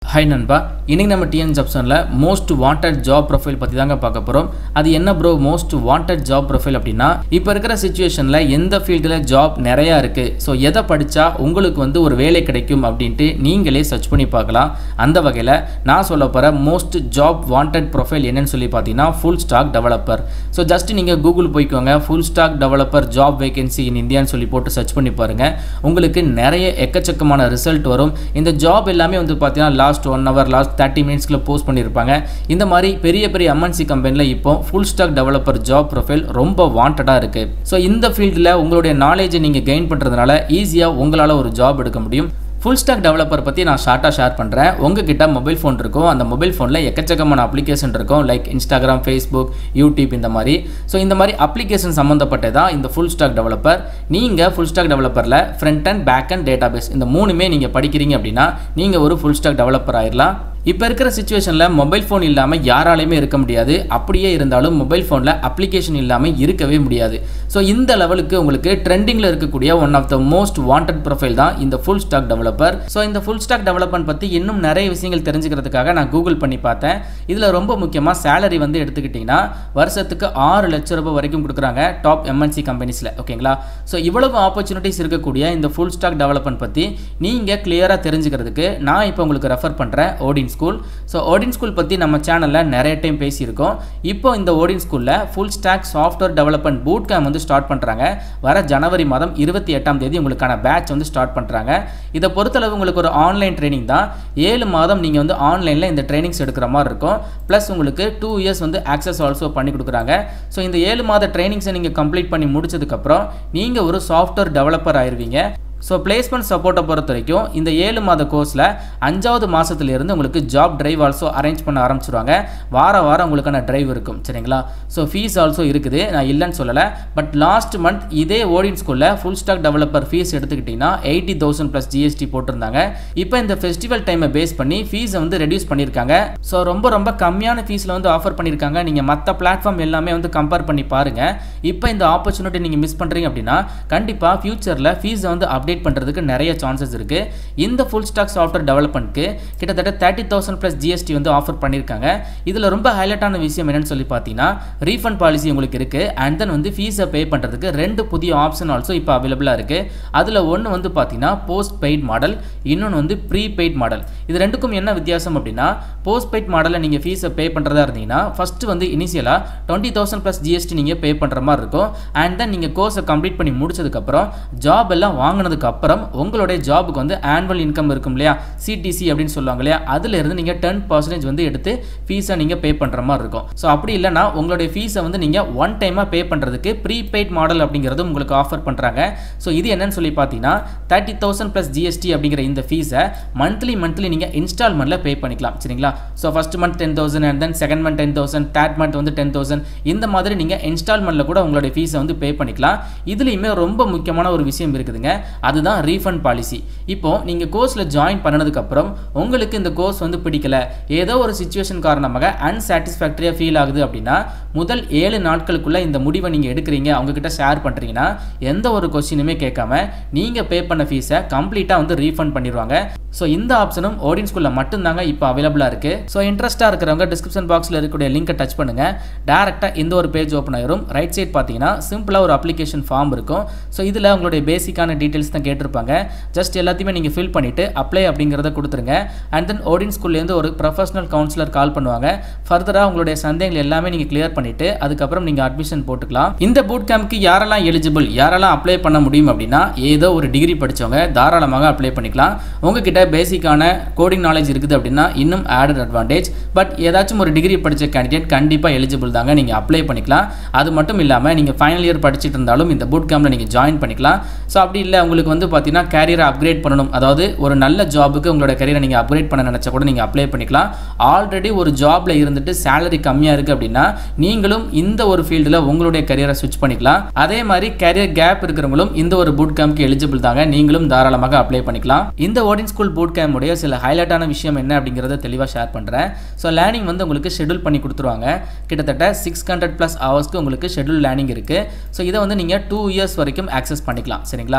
high நண்பா இன்னைக்கு நம்ம டிஎன் ஜப்சனில் மோஸ்ட் வாண்டட் ஜாப் ப்ரொஃபைல் பற்றி தாங்க பார்க்க போகிறோம் அது என்ன bro most wanted job profile அப்படின்னா இப்போ இருக்கிற சுச்சுவேஷனில் எந்த ஃபீல்டில் ஜாப் நிறையா இருக்குது ஸோ எதை படித்தா உங்களுக்கு வந்து ஒரு வேலை கிடைக்கும் அப்படின்ட்டு நீங்களே சர்ச் பண்ணி பார்க்கலாம் அந்த வகையில் நான் சொல்ல போகிற மோஸ்ட் ஜாப் வாண்டட் ப்ரொஃபைல் என்னன்னு சொல்லி பார்த்தீங்கன்னா full stack developer so just நீங்கள் கூகுள் போய்க்கோங்க full stack developer job vacancy in இந்தியான்னு சொல்லி போட்டு சர்ச் பண்ணி பாருங்கள் உங்களுக்கு நிறைய எக்கச்சக்கமான ரிசல்ட் வரும் இந்த ஜாப் எல்லாமே வந்து பார்த்தீங்கன்னா last one hour last thirty மினிட்ஸ்க்குள்ள போஸ்ட் பண்ணியிருப்பாங்க இந்த மாதிரி பெரிய பெரிய எம்என்சி கம்பெனியில் இப்போ full stack developer job profile ரொம்ப வாண்டடாக இருக்குது ஸோ இந்த ஃபீல்டில் உங்களுடைய நாலேஜை நீங்கள் கெயின் பண்ணுறதுனால ஈஸியாக உங்களால் ஒரு ஜாப் எடுக்க முடியும் ஃபுல் ஸ்டாக் டெவலப்பர் பற்றி நான் ஷார்ட்டாக ஷேர் பண்ணுறேன் உங்ககிட்ட மொபைல் ஃபோன் இருக்கும் அந்த மொபைல் ஃபோனில் எக்கச்சக்கமான அப்ளிகேஷன் இருக்கும் லைக் இன்ஸ்டாகிராம் ஃபேஸ்புக் யூடியூப் இந்த மாதிரி ஸோ இந்த மாதிரி அப்ளிகேஷன் சம்மந்தப்பட்டதான் இந்த ஃபுல் ஸ்டாக் டெவலப்பர் நீங்கள் ஃபுல் ஸ்டாக் டெவலப்பரில் front and back and database இந்த மூணுமே நீங்கள் படிக்கிறீங்க அப்படின்னா நீங்கள் ஒரு ஃபுல் ஸ்டாக் டெவலப்பர் ஆயிடலாம் இப்போ இருக்கிற சுச்சுவேஷனில் மொபைல் ஃபோன் இல்லாமல் யாராலையுமே இருக்க முடியாது அப்படியே இருந்தாலும் மொபைல் ஃபோனில் அப்ளிகேஷன் இல்லாமல் இருக்கவே முடியாது ஸோ இந்த லெவலுக்கு உங்களுக்கு ட்ரெண்டிங்கில் இருக்கக்கூடிய one of the most wanted profile தான் இந்த ஃபுல் ஸ்டாக் டெவலப்பர் ஸோ இந்த ஃபுல் ஸ்டாக் டெவலப்மெண்ட் பற்றி இன்னும் நிறைய விஷயங்கள் தெரிஞ்சுக்கிறதுக்காக நான் கூகுள் பண்ணி பார்த்தேன் இதில் ரொம்ப முக்கியமாக சேலரி வந்து எடுத்துக்கிட்டிங்கன்னா வருஷத்துக்கு ஆறு லட்ச ரூபாய் வரைக்கும் கொடுக்குறாங்க டாப் எம்என்சி கம்பெனிஸில் ஓகேங்களா ஸோ இவ்வளவு ஆப்பர்ச்சுனிட்டிஸ் இருக்கக்கூடிய இந்த ஃபுல் ஸ்டாக் டெவலப்மெண்ட் பற்றி நீங்கள் கிளியராக தெரிஞ்சுக்கிறதுக்கு நான் இப்போ உங்களுக்கு ரெஃபர் பண்ணுறேன் Odin school so Odin school பற்றி நம்ம சேனலில் நிறைய டைம் பேசியிருக்கோம் இப்போ இந்த ஓடின் ஸ்கூலில் full stack software development boot camp வந்து ஸ்டார்ட் பண்ணுறாங்க வர ஜனவரி மாதம் இருபத்தி எட்டாம் தேதி உங்களுக்கான பேட்ச் வந்து ஸ்டார்ட் பண்ணுறாங்க இதை பொறுத்தளவு உங்களுக்கு ஒரு ஆன்லைன் ட்ரைனிங் தான் ஏழு மாதம் நீங்கள் வந்து ஆன்லைனில் இந்த ட்ரைனிங்ஸ் எடுக்கிற மாதிரி இருக்கும் ப்ளஸ் உங்களுக்கு டூ இயர்ஸ் வந்து ஆக்சஸ் ஆல்சோ பண்ணி கொடுக்குறாங்க ஸோ இந்த ஏழு மாத ட்ரைனிங்ஸை நீங்கள் கம்ப்ளீட் பண்ணி முடிச்சதுக்கப்புறம் நீங்கள் ஒரு சாஃப்ட்வேர் டெவலப்பர் ஆயிருவீங்க ஸோ பிளேஸ்மெண்ட் சப்போர்ட்டை பொறுத்த வரைக்கும் இந்த ஏழு மாத கோர்ஸில் அஞ்சாவது மாதத்துலேருந்து உங்களுக்கு ஜாப் டிரைவ் ஆல்சோ அரேஞ்ச் பண்ண ஆரம்பிச்சிருவாங்க வார வாரம் உங்களுக்கான டிரைவ் இருக்கும் சரிங்களா ஸோ ஃபீஸ் ஆல்சோ இருக்குது நான் இல்லைன்னு சொல்லலை பட் லாஸ்ட் மந்த் இதே ஓடின் ஸ்கூலில் ஃபுல் ஸ்டாக் டெவலப்பர் ஃபீஸ் எடுத்துக்கிட்டிங்கன்னா எயிட்டி தௌசண்ட் ப்ளஸ் ஜிஎஸ்டி போட்டிருந்தாங்க இப்போ இந்த ஃபெஸ்டிவல் டைமை பேஸ் பண்ணி ஃபீஸை வந்து ரெடியூஸ் பண்ணியிருக்காங்க ஸோ ரொம்ப ரொம்ப கம்மியான ஃபீஸில் வந்து ஆஃபர் பண்ணியிருக்காங்க நீங்கள் மற்ற பிளாட்ஃபார்ம் எல்லாமே வந்து கம்பேர் பண்ணி பாருங்கள் இப்போ இந்த ஆப்பர்ச்சுனிட்டி நீங்கள் மிஸ் பண்ணுறீங்க அப்படின்னா கண்டிப்பாக ஃபியூச்சரில் ஃபீஸை வந்து அப்டேட் பண்ணுறதுக்கு நிறைய சான்சஸ் இருக்குது இந்த ஃபுல் ஸ்டாக் சாஃப்ட்வேர் டெவலப்மெண்ட்க்கு கிட்டத்தட்ட தேர்ட்டி தௌசண்ட் ப்ளஸ் ஜிஎஸ்டி வந்து ஆஃபர் பண்ணியிருக்காங்க இதில் ரொம்ப ஹைலைட்டான விஷயம் என்னன்னு சொல்லி பார்த்தீங்கன்னா ரீஃபண்ட் பாலிசி உங்களுக்கு இருக்குது அண்ட் தென் வந்து ஃபீஸை பே பண்ணுறதுக்கு ரெண்டு புதிய ஆப்ஷன் ஆல்சோ இப்போ அவைலபிளாக இருக்குது அதில் ஒன்று வந்து பார்த்தீங்கன்னா போஸ்ட் பெய்ட் மாடல் இன்னொன்று வந்து ப்ரீ பெய்ட் மாடல் இது ரெண்டுக்கும் என்ன வித்தியாசம் அப்படின்னா போஸ்ட் பெய்ட் மாடலில் நீங்கள் ஃபீஸை பே பண்ணுறதா இருந்தீங்கன்னா ஃபஸ்ட்டு வந்து இனிஷியலாக டுவெண்ட்டி தௌசண்ட் ப்ளஸ் ஜிஎஸ்டி நீங்கள் பே பண்ணுற மாதிரி இருக்கும் அண்ட் தென் நீங்கள் கோர்ஸை கம்ப்ளீட் பண்ணி முடிச்சதுக்கப்புறம் ஜாப் எல்லாம் வாங்கினதுக்கு அப்புறம் உங்களுடைய ஜாபுக்கு வந்து ஆனுவல் இன்கம் இருக்கும் இல்லையா சிடிசி அப்படின்னு சொல்லுவாங்க இல்லையா அதுல இருந்து நீங்கள் டென் பர்சன்டேஜ் வந்து எடுத்து ஃபீஸை நீங்கள் பே பண்ணுற மாதிரி இருக்கும் ஸோ அப்படி இல்லைனா உங்களுடைய ஃபீஸை வந்து நீங்கள் ஒன் டைமாக பே பண்ணுறதுக்கு ப்ரீபெய்ட் மாடல் அப்படிங்கிறது உங்களுக்கு ஆஃபர் பண்ணுறாங்க ஸோ இது என்னன்னு சொல்லி பார்த்தீங்கன்னா தேர்ட்டி தௌசண்ட் ப்ளஸ் ஜிஎஸ்டி அப்படிங்கிற இந்த ஃபீஸை மந்த்லி மந்த்லி நீங்கள் இன்ஸ்டால்மெண்ட்டில் பே பண்ணிக்கலாம் சரிங்களா so first month ten thousand and then second month ten thousand third month வந்து டென் தௌசண்ட் இந்த மாதிரி நீங்கள் இன்ஸ்டால்மெண்ட்டில் கூட உங்களுடைய ஃபீஸை வந்து பே பண்ணிக்கலாம் இதுலேயுமே ரொம்ப முக்கியமான ஒரு விஷயம் இருக்குதுங்க அதுதான் ரீஃபண்ட் பாலிசி இப்போ நீங்கள் கோர்ஸில் ஜாயின் பண்ணதுக்கப்புறம் உங்களுக்கு இந்த கோர்ஸ் வந்து பிடிக்கல ஏதோ ஒரு சுச்சுவேஷன் காரணமாக அன்சாட்டிஸ்ஃபேக்டரியாக ஃபீல் ஆகுது அப்படின்னா முதல் ஏழு நாட்களுக்குள்ளே இந்த முடிவை நீங்கள் எடுக்கிறீங்க அவங்கக்கிட்ட ஷேர் பண்ணுறீங்கன்னா எந்த ஒரு கொஸ்டினுமே கேட்காம நீங்கள் பே பண்ண ஃபீஸை கம்ப்ளீட்டாக வந்து ரீஃபண்ட் பண்ணிடுவாங்க ஸோ இந்த ஆப்ஷனும் ஓடின் ஸ்கூலில் மட்டும்தாங்க இப்போ அவைலபிளாக இருக்குது ஸோ இன்ட்ரெஸ்ட்டாக இருக்கிறவங்க டிஸ்கிரிப்ஷன் பாக்ஸில் இருக்கக்கூடிய லிங்கை டச் பண்ணுங்கள் டேரெக்டாக இந்த ஒரு பேஜ் ஓப்பன் ஆயிரும் ரைட் சைட் பார்த்தீங்கன்னா சிம்பிளாக ஒரு அப்ளிகேஷன் ஃபார்ம் இருக்கும் ஸோ இதில் உங்களுடைய பேசிக்கான டீட்டெயில்ஸ் தான் கேட்டிருப்பாங்க ஜஸ்ட் எல்லாத்தையுமே நீங்கள் ஃபில் பண்ணிவிட்டு அப்ளை அப்படிங்கிறத கொடுத்துருங்க அண்ட் தென் ஓடின் ஸ்கூல்லேருந்து ஒரு ப்ரொஃபஷனல் கவுன்சிலர் கால் பண்ணுவாங்க ஃபர்தராக உங்களுடைய சந்தேகங்கள் எல்லாமே நீங்கள் கிளியர் பண்ணிவிட்டு அதுக்கப்புறம் நீங்கள் அட்மிஷன் போட்டுக்கலாம் இந்த பூட் கேம்ப்க்கு யாரெல்லாம் எலிஜிபிள் யாரெல்லாம் அப்ளை பண்ண முடியும் அப்படின்னா ஏதோ ஒரு டிகிரி படித்தவங்க தாராளமாக அப்ளை பண்ணிக்கலாம் உங்ககிட்ட பேசிக்கான கோடிங் நாலேஜ் இருக்குது அப்படின்னா இன்னும் ஆடட் அட்வான்டேஜ் பட் ஏதாச்சும் ஒரு டிகிரி படித்த கேண்டிடேட் கண்டிப்பாக எலிஜிபிள் தாங்க நீங்கள் அப்ளை பண்ணிக்கலாம் அது மட்டும் இல்லாமல் நீங்கள் ஃபைனல் இயர் படிச்சுட்டு இருந்தாலும் இந்த பூட் கேம்பில் நீங்கள் ஜாயின் பண்ணிக்கலாம் ஸோ அப்படி இல்லை உங்களுக்கு வந்து பார்த்தீங்கன்னா கேரியரை அப்கிரேட் பண்ணணும் அதாவது ஒரு நல்ல ஜாபுக்கு உங்களோட கரியரை நீங்கள் அப்கிரேட் பண்ண நினச்சா கூட நீங்கள் அப்ளை பண்ணிக்கலாம் ஆல்ரெடி ஒரு ஜாபில் இருந்துட்டு சேலரி கம்மியாக இருக்குது அப்படின்னா நீங்களும் இந்த ஒரு ஃபீல்டில் உங்களுடைய கரியரை ஸ்விட்ச் பண்ணிக்கலாம் அதே மாதிரி கேரியர் கேப் இருக்கிறவங்களும் இந்த ஒரு பூட் கேம்ப்க்கு எலிஜிபிள் தாங்க நீங்களும் தாராளமாக அப்ளை பண்ணிக்கலாம் இந்த ஓடின் ஸ்கூல் பூட் கேம்புடைய சில ஹைலைட்டான விஷயம் என்ன அப்படிங்கிறத தெளிவாக ஷேர் பண்ணுறேன் ஸோ லேர்னிங் வந்து உங்களுக்கு ஷெடியூல் பண்ணி கொடுத்துருவாங்க கிட்டத்தட்ட சிக்ஸ் ஹண்ட்ரட் ப்ளஸ் ஹவர்ஸ்க்கு உங்களுக்கு ஷெடியூல் லேர்னிங் இருக்குது ஸோ இதை வந்து நீங்கள் டூ இயர்ஸ் வரைக்கும் ஆக்சஸ் பண்ணிக்கலாம் சரிங்களா அண்ட்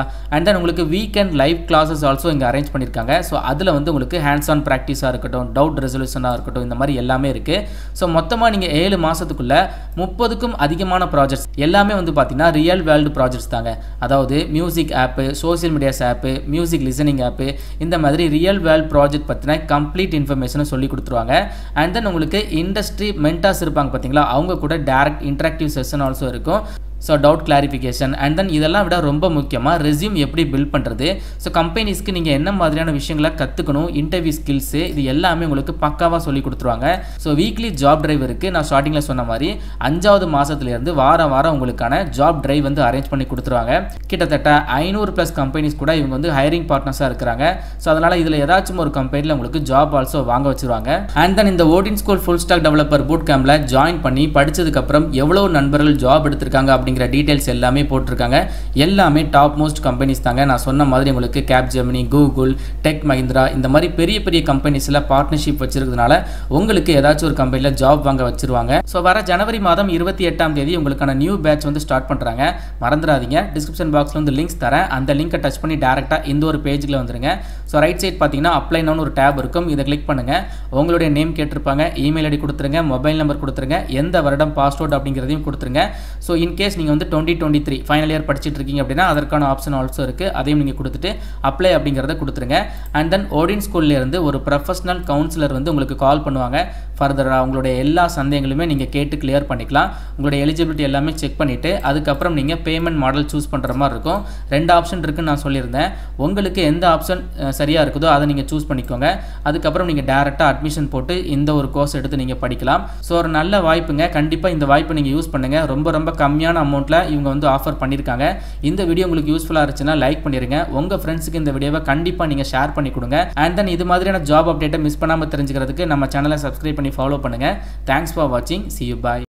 தென் உங்களுக்கு வீக்கெண்ட் லைவ் கிளாஸஸ் ஆல்சோ இங்கே அரேஞ்ச் பண்ணியிருக்காங்க ஸோ அதில் வந்து உங்களுக்கு ஹேண்ட்ஸ் ஆன் ப்ராக்டிஸாக இருக்கட்டும் டவுட் ரெசல்யூஷனாக இருக்கட்டும் இந்த மாதிரி எல்லாமே இருக்குது ஸோ மொத்தமாக நீங்கள் ஏழு மாதத்துக்குள்ளே முப்பதுக்கும் அதிகமான ப்ராஜெக்ட்ஸ் எல்லாமே வந்து பார்த்தீங்கன்னா ரியல் வேர்ல்டு ப்ராஜெக்ட்ஸ் தாங்க அதாவது music app social medias app music listening app இந்த மாதிரி ரியல் வேர்ல்ட் ப்ராஜெக்ட் பற்றின கம்ப்ளீட் இன்ஃபர்மேஷனை சொல்லி கொடுத்துருவாங்க அண்ட் தென் உங்களுக்கு இண்டஸ்ட்ரி மென்டாஸ் இருப்பாங்க பார்த்தீங்களா அவங்க கூட டேரக்ட் இன்டராக்டிவ் செஷன் ஆல்சோ இருக்கும் so doubt clarification and then இதெல்லாம் விட ரொம்ப முக்கியமாக ரெஸ்யூம் எப்படி பில்ட் பண்ணுறது ஸோ கம்பெனிஸ்க்கு நீங்கள் என்ன மாதிரியான விஷயங்களை கற்றுக்கணும் இன்டர்வியூ ஸ்கில்ஸு இது எல்லாமே உங்களுக்கு பக்காவாக சொல்லி கொடுத்துருவாங்க ஸோ வீக்லி ஜாப் டிரைவ் இருக்குது நான் ஸ்டார்டிங்கில் சொன்ன மாதிரி அஞ்சாவது மாதத்துலேருந்து வாரம் வாரம் உங்களுக்கான ஜாப் டிரைவ் வந்து அரேஞ்ச் பண்ணி கொடுத்துருவாங்க கிட்டத்தட்ட ஐநூறு ப்ளஸ் கம்பெனிஸ் கூட இவங்க வந்து ஹைரிங் பார்ட்னர்ஸாக இருக்கிறாங்க ஸோ அதனால் இதில் ஏதாச்சும் ஒரு கம்பெனியில் உங்களுக்கு ஜாப் ஆல்சோ வாங்க வச்சுருவாங்க அண்ட் தென் இந்த Odin school full stack developer boot கேம்பில் ஜாயின் பண்ணி படித்ததுக்கப்புறம் எவ்வளோ நண்பர்கள் ஜாப் எடுத்திருக்காங்க அப்படி அப்படிங்கிற டீட்டெயில்ஸ் எல்லாமே போட்டிருக்காங்க எல்லாமே டாப் மோஸ்ட் கம்பெனிஸ் தாங்க நான் சொன்ன மாதிரி உங்களுக்கு Capgemini Google Tech Mahindra இந்த மாதிரி பெரிய பெரிய கம்பெனிஸில் பார்ட்னர்ஷிப் வச்சிருக்கிறதுனால உங்களுக்கு ஏதாச்சும் ஒரு கம்பெனியில் ஜாப் வாங்க வச்சிருவாங்க ஸோ வர ஜனவரி மாதம் இருபத்தி எட்டாம் தேதி உங்களுக்கான நியூ பேட்ச் வந்து ஸ்டார்ட் பண்ணுறாங்க மறந்துடாதீங்க டிஸ்கிரிப்ஷன் பாக்ஸில் வந்து லிங்க்ஸ் தரேன் அந்த லிங்கை டச் பண்ணி டேரெக்டாக இந்த ஒரு பேஜில் வந்துருங்க ஸோ ரைட் சைட் பார்த்தீங்கன்னா அப்ளைன்னு ஒரு டேப் இருக்கும் இதை கிளிக் பண்ணுங்கள் உங்களுடைய நேம் கேட்டிருப்பாங்க இமெயில் ஐடி கொடுத்துருங்க மொபைல் நம்பர் கொடுத்துருங்க எந்த வருடம் பாஸ்வேர்ட் அப்படிங்கிறதையும் கொடுத்துருங்க ஸோ இன்கேஸ் நீங்கள் வந்து twenty twenty three final year படிச்சுட்டு இருக்கீங்க அப்படின்னா அதற்கான ஆப்ஷன் ஆல்சோ இருக்குது அதையும் நீங்கள் கொடுத்துட்டு அப்ளை அப்படிங்கிறத கொடுத்துருங்க அண்ட் தென் ஓடின் ஸ்கூல்லேருந்து ஒரு ப்ரொஃபஷனல் கவுன்சிலர் வந்து உங்களுக்கு கால் பண்ணுவாங்க ஃபர்தராக உங்களுடைய எல்லா சந்தேகங்களுமே நீங்கள் கேட்டு கிளியர் பண்ணிக்கலாம் உங்களுடைய எலிஜிபிலிட்டி எல்லாமே செக் பண்ணிவிட்டு அதுக்கப்புறம் நீங்கள் பேமெண்ட் மாடல் சூஸ் பண்ணுற மாதிரி இருக்கும் ரெண்டு ஆப்ஷன் இருக்குன்னு நான் சொல்லியிருந்தேன் உங்களுக்கு எந்த ஆப்ஷன் சரியாக இருக்குதோ அதை நீங்கள் சூஸ் பண்ணிக்கோங்க அதுக்கப்புறம் நீங்கள் டேரெக்டாக அட்மிஷன் போட்டு இந்த ஒரு கோர்ஸ் எடுத்து நீங்கள் படிக்கலாம் ஸோ ஒரு நல்ல வாய்ப்புங்க கண்டிப்பாக இந்த வாய்ப்பை நீங்கள் யூஸ் பண்ணுங்கள் ரொம்ப ரொம்ப கம்மியான அமௌண்ட்டில் இவங்க வந்து ஆஃபர் பண்ணியிருக்காங்க இந்த வீடியோ உங்களுக்கு யூஸ்ஃபுல்லாக இருந்துச்சுன்னா லைக் பண்ணிடுங்க உங்கள் ஃப்ரெண்ட்ஸுக்கு இந்த வீடியோவை கண்டிப்பாக நீங்கள் ஷேர் பண்ணி கொடுங்க அண்ட் தென் இது மாதிரியான ஜாப் அப்டேட்டை மிஸ் பண்ணாமல் தெரிஞ்சுக்கிறதுக்கு நம்ம சேனலை சப்ஸ்கிரைப் பண்ணி ஃபாலோ பண்ணுங்கள் தேங்க்ஸ் ஃபார் வாட்சிங் சி யூ பாய்